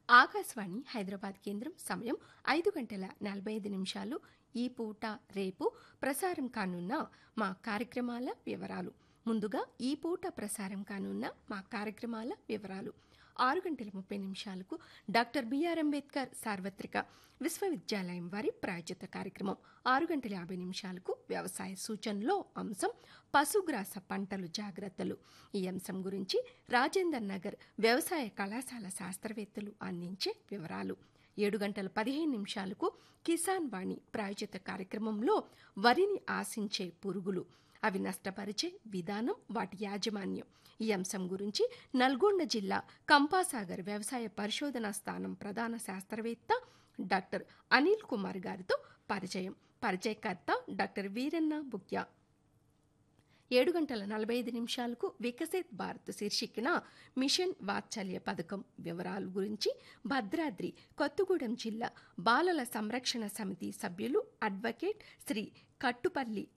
ఆకాశవాణి హైదరాబాద్ కేంద్రం సమయం ఐదు గంటల నలభై ఐదు నిమిషాలు ఈ పూట రేపు ప్రసారం కానున్న మా కార్యక్రమాల వివరాలు ముందుగా ఈ పూట ప్రసారం కానున్న మా కార్యక్రమాల వివరాలు ఆరు గంటల ముప్పై నిమిషాలకు డాక్టర్ బిఆర్ అంబేద్కర్ సార్వత్రిక విశ్వవిద్యాలయం వారి ప్రాయోజిత కార్యక్రమం ఆరు గంటల యాభై నిమిషాలకు వ్యవసాయ సూచనలో అంశం పశుగ్రాస పంటలు జాగ్రత్తలు ఈ అంశం గురించి రాజేందర్ నగర్ వ్యవసాయ కళాశాల శాస్త్రవేత్తలు అందించే వివరాలు ఏడు గంటల పదిహేను నిమిషాలకు కిసాన్ వాణి ప్రాయోజిత కార్యక్రమంలో వరిని ఆశించే పురుగులు అవి నష్టపరిచే విధానం వాటి యాజమాన్యం ఈ అంశం గురించి నల్గొండ జిల్లా కంపాసాగర్ వ్యవసాయ పరిశోధనా స్థానం ప్రధాన శాస్త్రవేత్త డాక్టర్ అనిల్ కుమార్ గారితో పరిచయం పరిచయకర్త డాక్టర్ వీరన్న బుక్యా ఏడు గంటల నలభై ఐదు నిమిషాలకు వికసిత్ భారత్ శీర్షికన మిషన్ వాత్సల్య పథకం వివరాల గురించి భద్రాద్రి కొత్తగూడెం జిల్లా బాలల సంరక్షణ సమితి సభ్యులు అడ్వకేట్ శ్రీ కట్టుపల్లి